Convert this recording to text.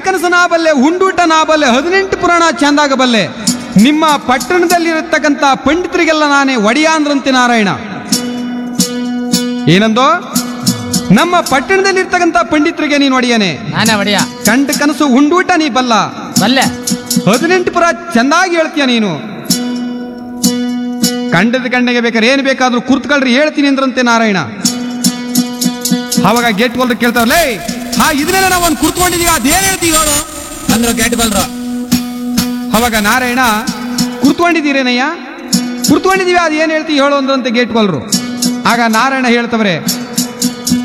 ಕನಸು ನಾ ಬಲ್ಲೆ ಹುಂಡೂಟ ನಾ ಬಲ್ಲೆ ಹದಿನೆಂಟು ಪುರಾಣ ಚಂದಾಗ ಬಲ್ಲೆ ನಿಮ್ಮ ಪಟ್ಟಣದಲ್ಲಿರತಕ್ಕಂಥ ಪಂಡಿತರಿಗೆಲ್ಲ ನಾನೇ ಒಡೆಯ ಅಂದ್ರಂತೆ ನಾರಾಯಣ ಏನಂದೋ ನಮ್ಮ ಪಟ್ಟಣದಲ್ಲಿರ್ತಕ್ಕಂಥ ಪಂಡಿತರಿಗೆ ನೀನು ಒಡೆಯನೆ ನಾನೇ ಒಡೆಯ ಕಂಡ ಕನಸು ಹುಂಡೂಟ ನೀ ಬಲ್ಲ ಬಲ್ಲೆ ಹದಿನೆಂಟು ಪುರ ಚಂದಾಗಿ ಹೇಳ್ತೀಯ ನೀನು ಕಂಡದ ಕಣ್ಣಿಗೆ ಬೇಕಾದ್ರೆ ಏನು ಬೇಕಾದ್ರೂ ಕುರ್ತ್ಕೊಳ್ರಿ ಹೇಳ್ತೀನಿ ಅಂದ್ರಂತೆ ನಾರಾಯಣ ಅವಾಗ ಗೇಟ್ ಹೋಲ್ರು ಕೇಳ್ತಾರಲ್ಲೇ ಹಾ ಇದನ್ನೆಲ್ಲ ನಾವು ಒಂದು ಕುರ್ತ್ಕೊಂಡಿದೀವಿ ಅದೇನ್ ಹೇಳ್ತೀವಿ ಹೇಳು ಅಂದ್ರು ಗೇಟ್ ಬಲ್ರು ಅವಾಗ ನಾರಾಯಣ ಕುರ್ತ್ಕೊಂಡಿದ್ದೀರೇನಯ್ಯ ಕುರ್ತ್ಕೊಂಡಿದೀವಿ ಅದು ಏನು ಹೇಳ್ತೀವಿ ಹೇಳು ಅಂದ್ರಂತೆ ಗೇಟ್ ಕೊಲ್ರು ಆಗ ನಾರಾಯಣ ಹೇಳ್ತವ್ರೆ